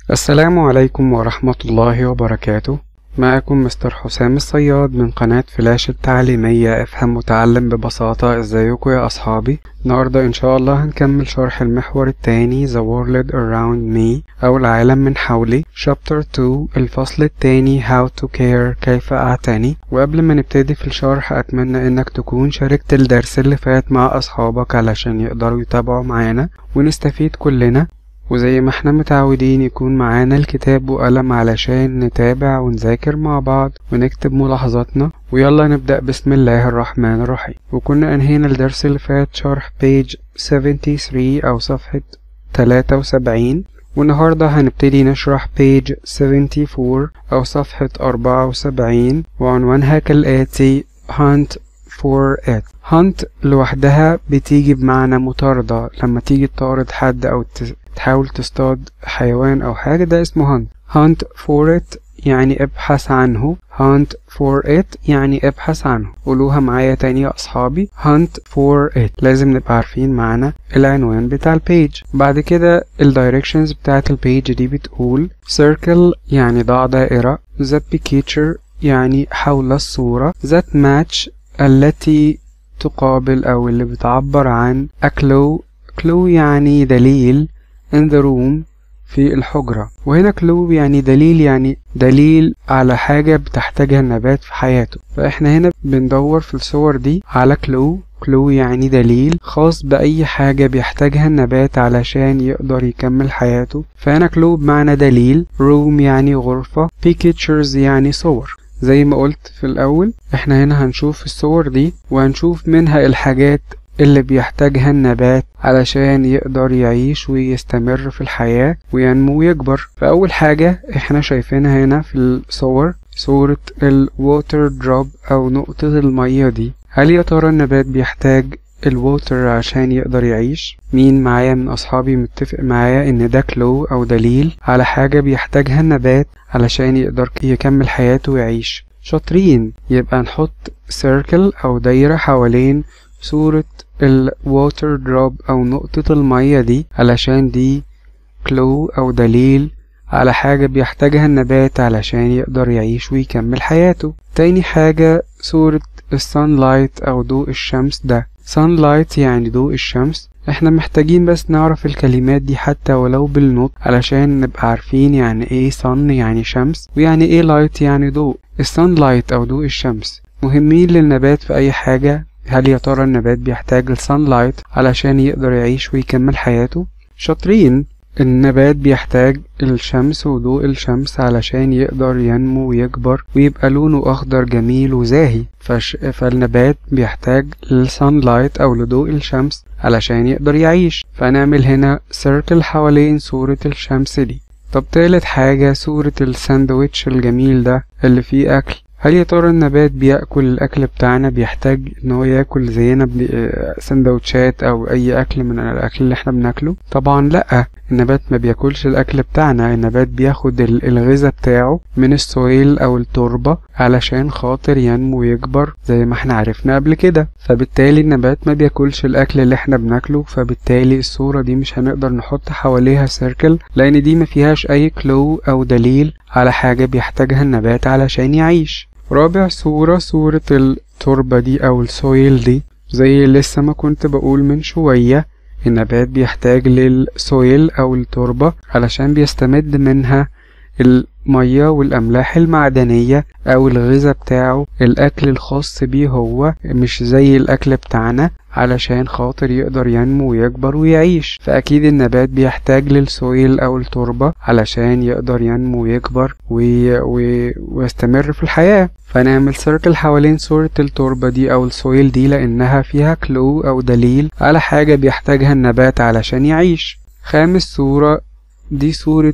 السلام عليكم ورحمة الله وبركاته معكم مستر حسام الصياد من قناة فلاش التعليمية افهم وتعلم ببساطة ازيكم يا اصحابي النهاردة ان شاء الله هنكمل شرح المحور التاني The World Around Me او العالم من حولي Chapter 2 الفصل التاني How to Care كيف اعتني وقبل ما نبتدي في الشرح اتمنى انك تكون شاركت الدرس اللي فات مع اصحابك علشان يقدروا يتابعوا معانا ونستفيد كلنا وزي ما احنا متعودين يكون معانا الكتاب وقلم علشان نتابع ونذاكر مع بعض ونكتب ملاحظاتنا ويلا نبدأ بسم الله الرحمن الرحيم وكنا انهينا الدرس اللي فات شرح page 73 او صفحة 73 والنهاردة هنبتدي نشرح page 74 او صفحة 74 وعنوانها كالآتي hunt for it hunt لوحدها بتيجي بمعنى مطاردة لما تيجي تطارد حد أو تحاول تصطاد حيوان أو حاجة ده اسمه hunt hunt for it يعني ابحث عنه hunt for it يعني ابحث عنه قولوها معايا تاني يا أصحابي hunt for it لازم نبقى عارفين معنى العنوان بتاع البيج بعد كده الدايركشنز بتاعت البيج دي بتقول circle يعني ضع دائرة the picture يعني حول الصورة that match التي تقابل أو اللي بتعبر عن a clue clue يعني دليل in the room في الحجرة وهنا clue يعني دليل يعني دليل على حاجة بتحتاجها النبات في حياته فإحنا هنا بندور في الصور دي على clue clue يعني دليل خاص بأي حاجة بيحتاجها النبات علشان يقدر يكمل حياته فهنا clue بمعنى دليل room يعني غرفة pictures يعني صور زي ما قلت في الأول احنا هنا هنشوف الصور دي وهنشوف منها الحاجات اللي بيحتاجها النبات علشان يقدر يعيش ويستمر في الحياة وينمو ويكبر فأول حاجة احنا شايفينها هنا في الصور صورة الووتر دروب أو نقطة المية دي هل يا ترى النبات بيحتاج الووتر عشان يقدر يعيش مين معايا من أصحابي متفق معايا إن ده كلو أو دليل على حاجة بيحتاجها النبات علشان يقدر يكمل حياته ويعيش شاطرين يبقى نحط سيركل أو دايرة حوالين صورة الووتر دروب أو نقطة المية دي علشان دي كلو أو دليل على حاجة بيحتاجها النبات علشان يقدر يعيش ويكمل حياته تاني حاجة صورة السانلايت أو ضوء الشمس ده sunlight يعني ضوء الشمس احنا محتاجين بس نعرف الكلمات دي حتى ولو بالنطق علشان نبقى عارفين يعني ايه sun يعني شمس ويعني ايه light يعني ضوء السانلايت او ضوء الشمس مهمين للنبات في اي حاجة هل يا ترى النبات بيحتاج السانلايت علشان يقدر يعيش ويكمل حياته شاطرين النبات بيحتاج الشمس وضوء الشمس علشان يقدر ينمو ويكبر ويبقى لونه أخضر جميل وزاهي فش... فالنبات بيحتاج للسانلايت أو لضوء الشمس علشان يقدر يعيش فنعمل هنا سيركل حوالين صورة الشمس دي طب تالت حاجة صورة الساندويتش الجميل ده اللي فيه أكل هل يا ترى النبات بياكل الاكل بتاعنا بيحتاج ان هو ياكل زينا سندوتشات او اي اكل من الاكل اللي احنا بناكله طبعا لا النبات ما بياكلش الاكل بتاعنا النبات بياخد الغذاء بتاعه من السويل او التربة علشان خاطر ينمو ويكبر زي ما احنا عرفنا قبل كده فبالتالي النبات ما بياكلش الاكل اللي احنا بناكله فبالتالي الصورة دي مش هنقدر نحط حواليها سيركل لان دي ما فيهاش اي كلو او دليل على حاجة بيحتاجها النبات علشان يعيش رابع صورة صورة التربة دي أو السويل دي زي لسه ما كنت بقول من شوية النبات بيحتاج للسويل أو التربة علشان بيستمد منها المية والأملاح المعدنية أو الغذاء بتاعه الأكل الخاص بيه هو مش زي الأكل بتاعنا علشان خاطر يقدر ينمو ويكبر ويعيش فأكيد النبات بيحتاج للسويل أو التربة علشان يقدر ينمو ويكبر وي... وي... ويستمر في الحياة فنعمل سيركل حوالين صورة التربة دي أو السويل دي لأنها فيها كلو أو دليل على حاجة بيحتاجها النبات علشان يعيش خامس صورة دي صورة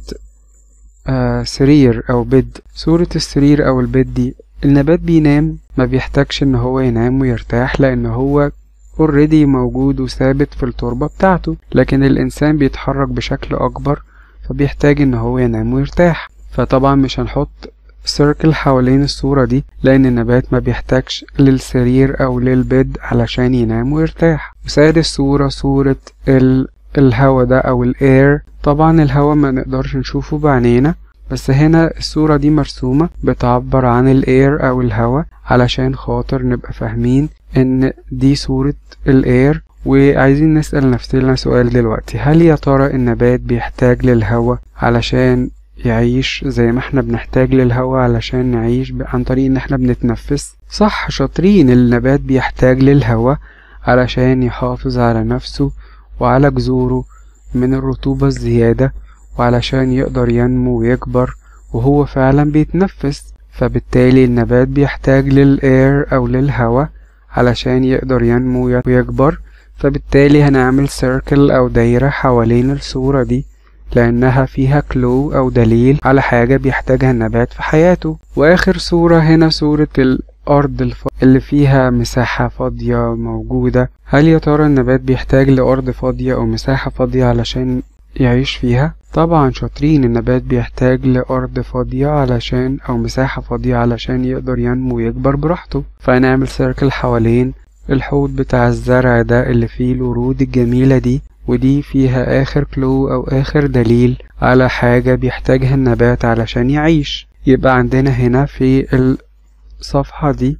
آه سرير أو بيد صورة السرير أو البيد دي النبات بينام ما بيحتاجش إن هو ينام ويرتاح لأن هو اوريدي موجود وثابت في التربة بتاعته لكن الإنسان بيتحرك بشكل أكبر فبيحتاج إن هو ينام ويرتاح فطبعا مش هنحط سيركل حوالين الصورة دي لأن النبات ما بيحتاجش للسرير أو للبيد علشان ينام ويرتاح وسادس صورة صورة الهوا ده او الاير طبعا الهوا ما نقدرش نشوفه بعينينا بس هنا الصورة دي مرسومة بتعبر عن الاير او الهوا علشان خاطر نبقى فاهمين ان دي صورة الاير وعايزين نسأل نفسنا سؤال دلوقتي هل يا ترى النبات بيحتاج للهوا علشان يعيش زي ما احنا بنحتاج للهوا علشان نعيش عن طريق ان احنا بنتنفس صح شاطرين النبات بيحتاج للهوا علشان يحافظ على نفسه وعلى جذوره من الرطوبة الزيادة وعلشان يقدر ينمو ويكبر وهو فعلا بيتنفس فبالتالي النبات بيحتاج للإير أو للهواء علشان يقدر ينمو ويكبر فبالتالي هنعمل سيركل أو دايرة حوالين الصورة دي لأنها فيها كلو أو دليل على حاجة بيحتاجها النبات في حياته وآخر صورة هنا صورة الأرض الف... اللي فيها مساحة فاضية موجودة هل يا ترى النبات بيحتاج لأرض فاضية أو مساحة فاضية علشان يعيش فيها؟ طبعا شاطرين النبات بيحتاج لأرض فاضية علشان أو مساحة فاضية علشان يقدر ينمو ويكبر براحته فهنعمل سيركل حوالين الحوض بتاع الزرع ده اللي فيه الورود الجميلة دي ودي فيها آخر كلو أو آخر دليل على حاجة بيحتاجها النبات علشان يعيش يبقى عندنا هنا في الصفحة دي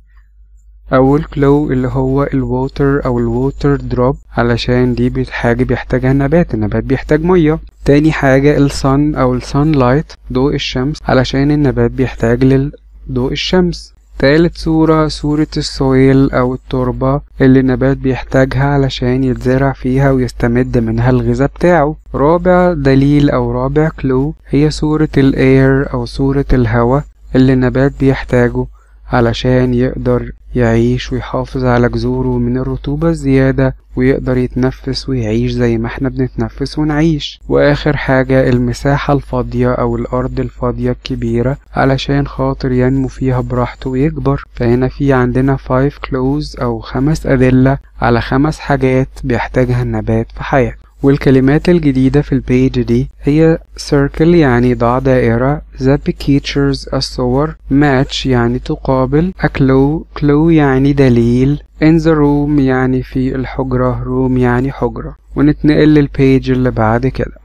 أول كلو اللي هو الووتر أو الووتر دروب علشان دي حاجة بيحتاجها النبات النبات بيحتاج مية تاني حاجة الصن أو الصن لايت ضوء الشمس علشان النبات بيحتاج لضوء الشمس تالت صورة صورة السويل أو التربة اللي النبات بيحتاجها علشان يتزرع فيها ويستمد منها الغذاء بتاعه رابع دليل أو رابع كلو هي صورة الاير أو صورة الهواء اللي النبات بيحتاجه علشان يقدر يعيش ويحافظ على جذوره من الرطوبة الزيادة ويقدر يتنفس ويعيش زي ما احنا بنتنفس ونعيش واخر حاجة المساحة الفاضية او الارض الفاضية الكبيرة علشان خاطر ينمو فيها براحته ويكبر فهنا في عندنا 5 clues او خمس ادلة على خمس حاجات بيحتاجها النبات في حياته والكلمات الجديدة في البيج دي هي circle يعني ضع دائرة the pictures الصور match يعني تقابل a clue clue يعني دليل in the room يعني في الحجرة room يعني حجرة ونتنقل للبيج اللي بعد كده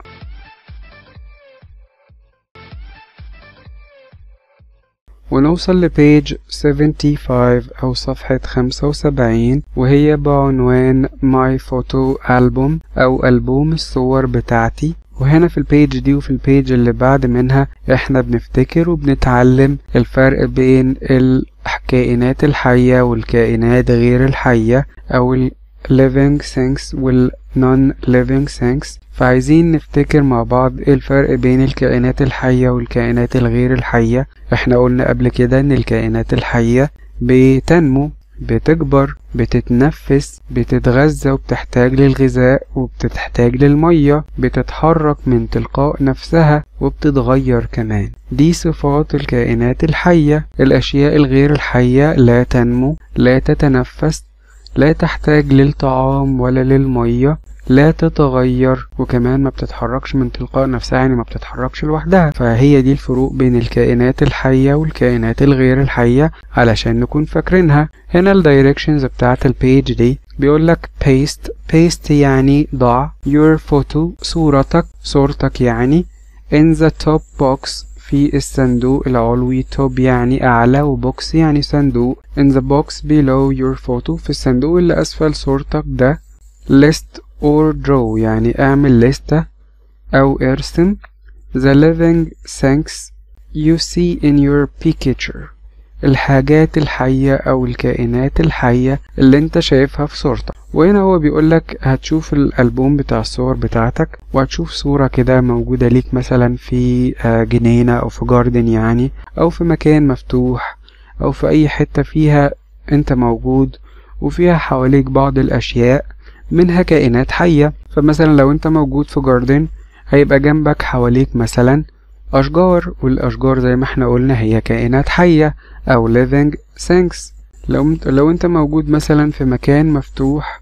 ونوصل لبيج 75 أو صفحة 75 وهي بعنوان My Photo Album أو ألبوم الصور بتاعتي وهنا في البيج دي وفي البيج اللي بعد منها احنا بنفتكر وبنتعلم الفرق بين الكائنات الحية والكائنات غير الحية أو ال living things وال non living things فعايزين نفتكر مع بعض ايه الفرق بين الكائنات الحية والكائنات الغير الحية احنا قلنا قبل كده ان الكائنات الحية بتنمو بتكبر بتتنفس بتتغذى وبتحتاج للغذاء وبتحتاج للمية بتتحرك من تلقاء نفسها وبتتغير كمان دي صفات الكائنات الحية الأشياء الغير الحية لا تنمو لا تتنفس لا تحتاج للطعام ولا للمية لا تتغير وكمان ما بتتحركش من تلقاء نفسها يعني ما بتتحركش لوحدها فهي دي الفروق بين الكائنات الحية والكائنات الغير الحية علشان نكون فاكرينها هنا الدايركشنز بتاعت البيج دي بيقولك paste paste يعني ضع your photo صورتك صورتك يعني in the top box في الصندوق العلوي توب يعني أعلى وبوكس يعني صندوق in the box below your photo في الصندوق اللي أسفل صورتك ده list or draw يعني اعمل لستة أو ارسم the living things you see in your picture الحاجات الحية أو الكائنات الحية اللي انت شايفها في صورتك وهنا هو بيقولك هتشوف الألبوم بتاع الصور بتاعتك وهتشوف صورة كده موجودة ليك مثلا في جنينة أو في جاردن يعني أو في مكان مفتوح أو في أي حتة فيها انت موجود وفيها حواليك بعض الأشياء منها كائنات حية فمثلا لو انت موجود في جاردن هيبقى جنبك حواليك مثلا أشجار والأشجار زي ما احنا قلنا هي كائنات حية أو living things لو, لو انت موجود مثلا في مكان مفتوح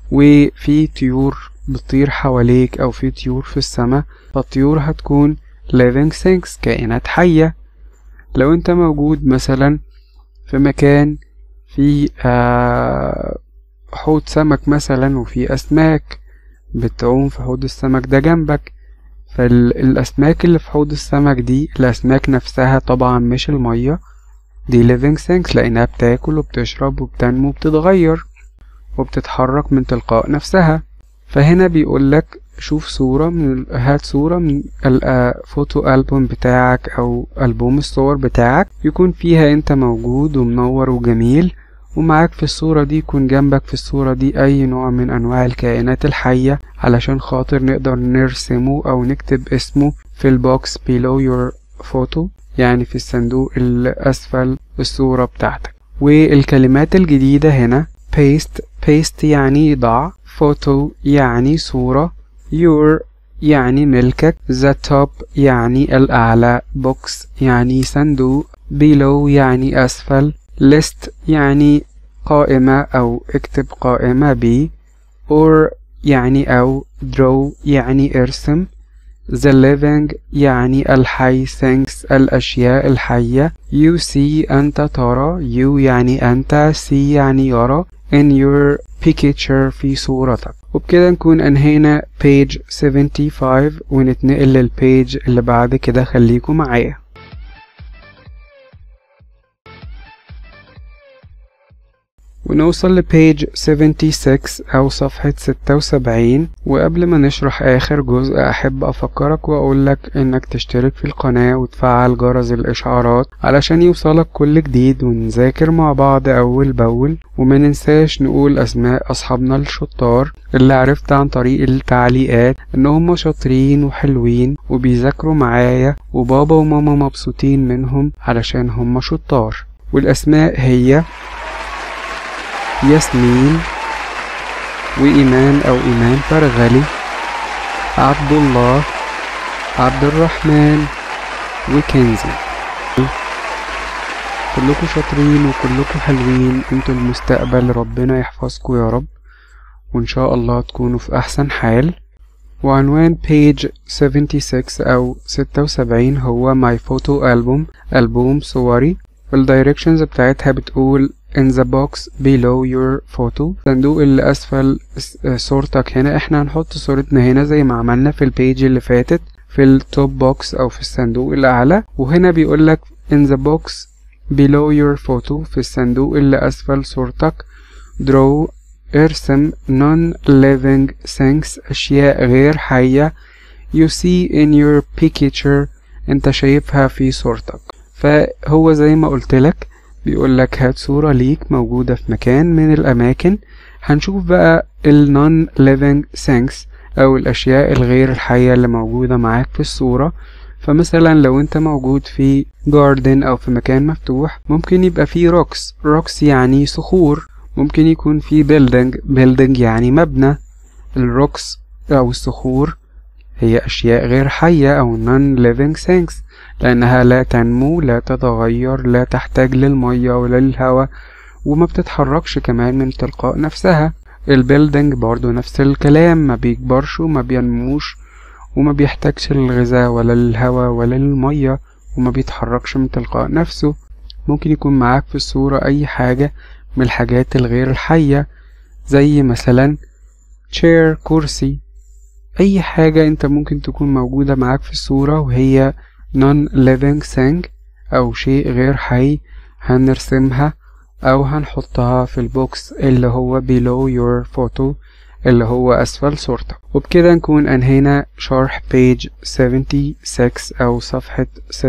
وفي طيور بتطير حواليك أو في طيور في السماء فالطيور هتكون living things كائنات حية لو انت موجود مثلا في مكان في آه حوض سمك مثلا وفي أسماك بتعوم في حوض السمك ده جنبك فالأسماك اللي في حوض السمك دي الأسماك نفسها طبعا مش المية دي living things لأنها بتاكل وبتشرب وبتنمو وبتتغير وبتتحرك من تلقاء نفسها فهنا بيقولك شوف صورة من هات صورة من الفوتو ألبوم بتاعك أو ألبوم الصور بتاعك يكون فيها أنت موجود ومنور وجميل ومعاك في الصورة دي يكون جنبك في الصورة دي أي نوع من أنواع الكائنات الحية علشان خاطر نقدر نرسمه أو نكتب اسمه في البوكس below your photo يعني في الصندوق الأسفل الصورة بتاعتك والكلمات الجديدة هنا paste paste يعني ضع photo يعني صورة your يعني ملكك the top يعني الأعلى box يعني صندوق below يعني أسفل list يعني قائمة أو اكتب قائمة ب or يعني أو draw يعني ارسم the living يعني الحي things الأشياء الحية you see أنت ترى you يعني أنت see يعني يرى in your picture في صورتك وبكده نكون أنهينا page 75 ونتنقل للبيج اللي بعد كده خليكم معايا ونوصل لبيج 76 أو صفحة 76 وقبل ما نشرح آخر جزء أحب أفكرك وأقولك إنك تشترك في القناة وتفعل جرس الإشعارات علشان يوصلك كل جديد ونذاكر مع بعض أول بأول وما ننساش نقول أسماء أصحابنا الشطار اللي عرفت عن طريق التعليقات إنهم شاطرين وحلوين وبيذاكروا معايا وبابا وماما مبسوطين منهم علشان هم شطار والأسماء هي ياسمين وإيمان أو إيمان فرغلي عبد الله عبد الرحمن وكنزي كلكم شاطرين وكلكم حلوين انتوا المستقبل ربنا يحفظكم يا رب وان شاء الله تكونوا في احسن حال وعنوان page 76 او 76 هو my photo album ألبوم صوري والدايركشنز بتاعتها بتقول in the box below your photo صندوق اللي أسفل صورتك هنا احنا هنحط صورتنا هنا زي ما عملنا في البيج اللي فاتت في التوب بوكس أو في الصندوق الأعلى وهنا بيقولك in the box below your photo في الصندوق اللي أسفل صورتك draw ارسم non-living things أشياء غير حية you see in your picture انت شايفها في صورتك فهو زي ما قلتلك بيقولك هات صورة ليك موجودة في مكان من الأماكن هنشوف بقى ال non living things أو الأشياء الغير الحية اللي موجودة معاك في الصورة فمثلا لو انت موجود في جاردن أو في مكان مفتوح ممكن يبقى فيه روكس روكس يعني صخور ممكن يكون في building building يعني مبنى الروكس أو الصخور هي أشياء غير حية أو non living things لأنها لا تنمو لا تتغير لا تحتاج للمية ولا للهواء وما بتتحركش كمان من تلقاء نفسها البيلدينج برضو نفس الكلام ما بيكبرش وما بينموش وما بيحتاجش للغذاء ولا للهواء ولا للمية وما بيتحركش من تلقاء نفسه ممكن يكون معاك في الصورة أي حاجة من الحاجات الغير الحية زي مثلا chair كرسي أي حاجة أنت ممكن تكون موجودة معاك في الصورة وهي non-living thing أو شيء غير حي هنرسمها أو هنحطها في البوكس اللي هو below your photo اللي هو أسفل صورتك وبكده نكون أنهينا شرح page 76 أو صفحة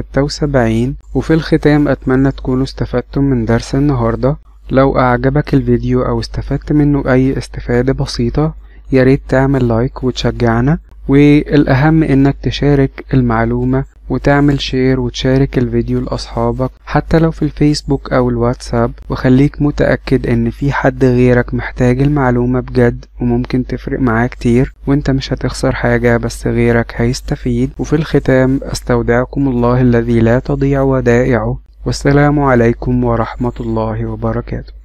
76 وفي الختام أتمنى تكونوا استفدتم من درس النهاردة لو أعجبك الفيديو أو استفدت منه أي استفادة بسيطة ياريت تعمل لايك وتشجعنا والأهم إنك تشارك المعلومة وتعمل شير وتشارك الفيديو لأصحابك حتى لو في الفيسبوك أو الواتساب وخليك متأكد إن في حد غيرك محتاج المعلومة بجد وممكن تفرق معاه كتير وانت مش هتخسر حاجة بس غيرك هيستفيد وفي الختام أستودعكم الله الذي لا تضيع ودائعه والسلام عليكم ورحمة الله وبركاته